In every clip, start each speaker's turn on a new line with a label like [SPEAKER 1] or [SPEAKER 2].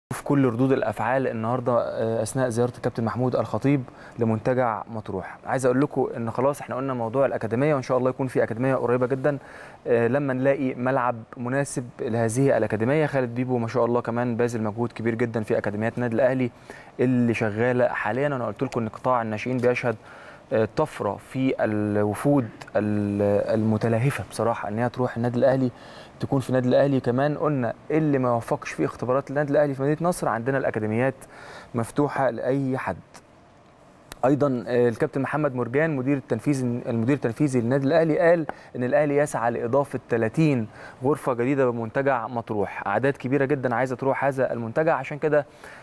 [SPEAKER 1] في كل ردود الافعال النهارده اثناء زياره الكابتن محمود الخطيب لمنتجع مطروح عايز اقول لكم ان خلاص احنا قلنا موضوع الاكاديميه وان شاء الله يكون في اكاديميه قريبه جدا لما نلاقي ملعب مناسب لهذه الاكاديميه خالد بيبو ما شاء الله كمان باذل مجهود كبير جدا في اكاديميات النادي الاهلي اللي شغاله حاليا انا قلت لكم ان قطاع الناشئين بيشهد طفره في الوفود المتلهفه بصراحه ان هي تروح النادي الاهلي تكون في النادي الاهلي كمان قلنا اللي ما وفقش في اختبارات النادي الاهلي في مدينه نصر عندنا الاكاديميات مفتوحه لاي حد ايضا الكابتن محمد مرجان مدير التنفيذي المدير التنفيذي للنادي الاهلي قال ان الاهلي يسعى لاضافه 30 غرفه جديده بمنتجع مطروح اعداد كبيره جدا عايزه تروح هذا المنتجع عشان كده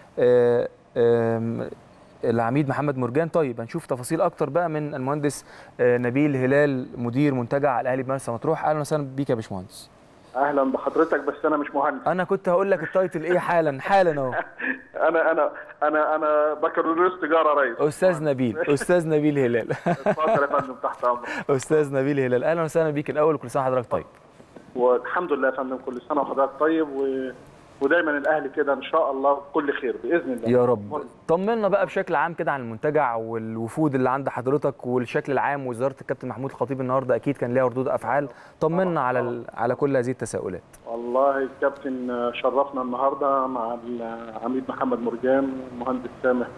[SPEAKER 1] العميد محمد مرجان طيب هنشوف تفاصيل اكتر بقى من المهندس نبيل هلال مدير منتجع الاهلي بمرسى مطروح اهلا وسهلا بيك يا باشمهندس
[SPEAKER 2] اهلا بحضرتك بس انا مش مهندس
[SPEAKER 1] انا كنت هقول لك التايتل ايه حالا حالا اهو
[SPEAKER 2] انا انا انا انا بكالوريوس تجاره ريس
[SPEAKER 1] استاذ نبيل استاذ نبيل هلال
[SPEAKER 2] اتفضل يا فندم تحت امرك
[SPEAKER 1] استاذ نبيل هلال اهلا وسهلا بيك الاول وكل سنه وحضرتك طيب
[SPEAKER 2] والحمد لله يا فندم كل سنه وحضرتك طيب و... ودايما الاهلي كده ان شاء الله كل خير باذن الله
[SPEAKER 1] يا رب طمنا بقى بشكل عام كده عن المنتجع والوفود اللي عند حضرتك والشكل العام وزاره الكابتن محمود الخطيب النهارده اكيد كان ليها ردود افعال طمنا على ال... على كل هذه التساؤلات
[SPEAKER 2] والله الكابتن شرفنا النهارده مع العميد محمد مرجان والمهندس سامح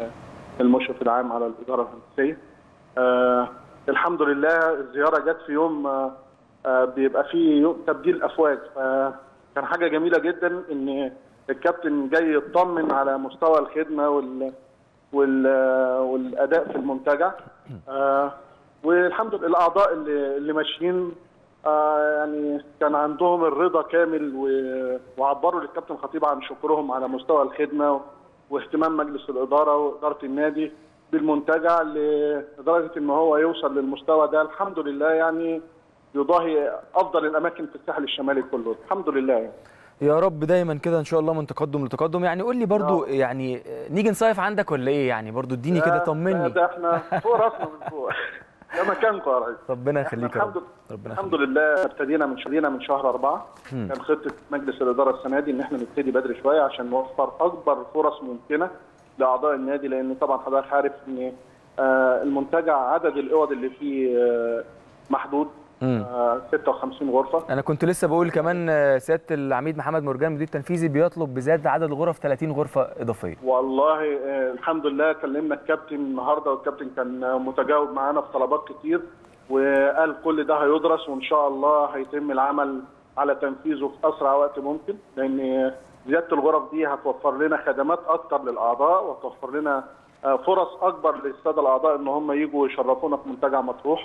[SPEAKER 2] المشرف العام على الاداره الهندسيه آه الحمد لله الزياره جت في يوم آه بيبقى فيه يوم تبديل افواج آه كان حاجه جميله جدا ان الكابتن جاي يطمن على مستوى الخدمه وال وال والاداء في المنتجع آه والحمد لله الاعضاء اللي, اللي ماشيين آه يعني كان عندهم الرضا كامل وعبروا للكابتن خطيب عن شكرهم على مستوى الخدمه واهتمام مجلس الاداره واداره النادي بالمنتجع لدرجه ان هو يوصل للمستوى ده الحمد لله يعني يضاهي افضل الاماكن في الساحل الشمالي كله الحمم لله يعني.
[SPEAKER 1] يا رب دايما كده ان شاء الله من تقدم لتقدم يعني قول لي برضو يعني نيجي نصيف عندك ولا ايه يعني برضو اديني كده طمني
[SPEAKER 2] ده احنا فوق راسنا من فوق ده مكانكم يا ريس
[SPEAKER 1] ربنا يخليك
[SPEAKER 2] الحمد, ربنا الحمد لله ابتدينا من شهرنا من شهر أربعة م. كان خطه مجلس الاداره السنه دي ان احنا نبتدي بدري شويه عشان نوفر اكبر فرص ممكنه لاعضاء النادي لان طبعا حضرتك عارف ان المنتجع عدد الاوض اللي فيه محدود آه 56 غرفه
[SPEAKER 1] انا كنت لسه بقول كمان سياده العميد محمد مرجان مدير التنفيذي بيطلب بزياده عدد الغرف 30 غرفه اضافيه
[SPEAKER 2] والله آه الحمد لله كلمنا الكابتن النهارده والكابتن كان متجاوب معانا في طلبات كتير وقال كل ده هيدرس وان شاء الله هيتم العمل على تنفيذه في اسرع وقت ممكن لان زياده الغرف دي هتوفر لنا خدمات اكتر للاعضاء وتوفر لنا آه فرص اكبر للساده الاعضاء ان هم يجوا يشرفونا في منتجع مطروح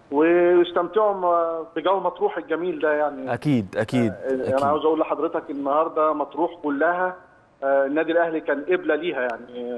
[SPEAKER 2] ويستمتعوا بجو مطروح الجميل ده يعني
[SPEAKER 1] اكيد اكيد,
[SPEAKER 2] أكيد. انا عاوز اقول لحضرتك النهارده مطروح كلها النادي الاهلي كان قبله ليها يعني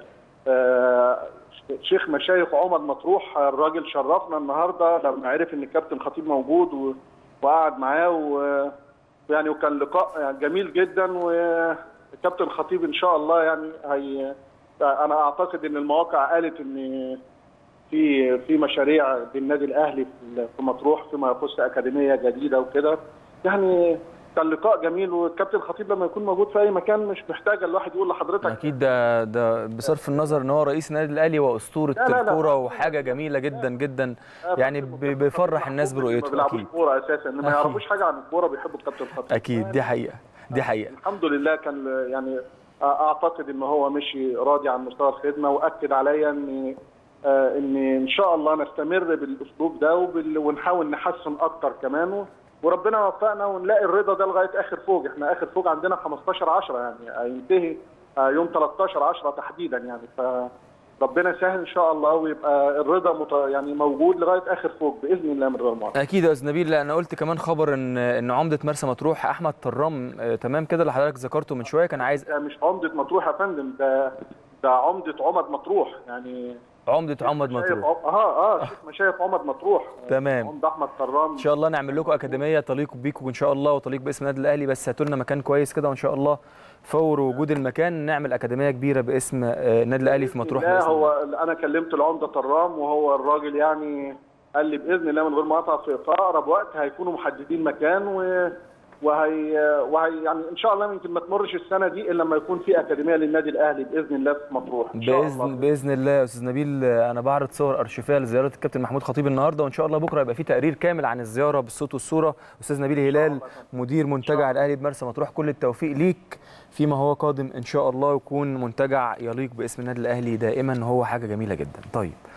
[SPEAKER 2] شيخ مشايخ عمر مطروح الراجل شرفنا النهارده لما عرف ان الكابتن خطيب موجود وقعد معاه ويعني وكان لقاء جميل جدا والكابتن خطيب ان شاء الله يعني هي انا اعتقد ان المواقع قالت ان في في مشاريع للنادي الاهلي في مطروح فيما يخص اكاديميه جديده وكده يعني كان لقاء جميل والكابتن خطيب لما يكون موجود في اي مكان مش محتاج الواحد يقول لحضرتك
[SPEAKER 1] اكيد ده ده بصرف النظر ان هو رئيس النادي الاهلي واسطوره الكوره وحاجه جميله جدا جدا يعني بيفرح الناس برؤيته
[SPEAKER 2] ما بيلعبوش كوره اساسا ما يعرفوش حاجه عن الكوره بيحبوا الكابتن خطيب
[SPEAKER 1] اكيد دي حقيقه دي حقيقه
[SPEAKER 2] الحمد لله كان يعني اعتقد ان هو مشي راضي عن مستوى الخدمه واكد عليا ان آه ان ان شاء الله نستمر بالاسلوب ده وبال... ونحاول نحسن اكتر كمان وربنا يوفقنا ونلاقي الرضا ده لغايه اخر فوج احنا اخر فوج عندنا 15 10 يعني هينتهي آه يوم 13 10 تحديدا يعني فربنا يسهل ان شاء الله ويبقى الرضا مت... يعني موجود لغايه اخر فوج باذن الله من غير معطل
[SPEAKER 1] اكيد يا استاذ نبيل انا قلت كمان خبر ان ان عمده مرسى مطروح احمد طرام آه تمام كده اللي حضرتك ذكرته من شويه كان عايز
[SPEAKER 2] مش عمده مطروح يا فندم ده ده عمده عمد مطروح يعني
[SPEAKER 1] عمدة عمد مطروح
[SPEAKER 2] اه اه شيخ مشايخ عمد مطروح
[SPEAKER 1] تمام
[SPEAKER 2] عمد احمد طرام
[SPEAKER 1] ان شاء الله نعمل لكم اكاديميه تليق بيكم ان شاء الله وتليق باسم النادي الاهلي بس هاتوا لنا مكان كويس كده وان شاء الله فور وجود المكان نعمل اكاديميه كبيره باسم النادي الاهلي في مطروح
[SPEAKER 2] لا هو انا كلمت العمده طرام وهو الراجل يعني قال لي باذن الله من غير ما اقطع في اقرب وقت هيكونوا محددين مكان و وهي وهي يعني ان شاء الله يمكن ما تمرش السنه دي الا لما يكون في اكاديميه للنادي الاهلي باذن الله في مطروح ان شاء
[SPEAKER 1] باذن
[SPEAKER 2] الله
[SPEAKER 1] باذن الله يا استاذ نبيل انا بعرض صور ارشيفيه لزياره الكابتن محمود خطيب النهارده وان شاء الله بكره يبقى في تقرير كامل عن الزياره بالصوت والصوره استاذ نبيل هلال مدير منتجع الاهلي بمرسى مطروح كل التوفيق ليك فيما هو قادم ان شاء الله يكون منتجع يليق باسم النادي الاهلي دائما هو حاجه جميله جدا طيب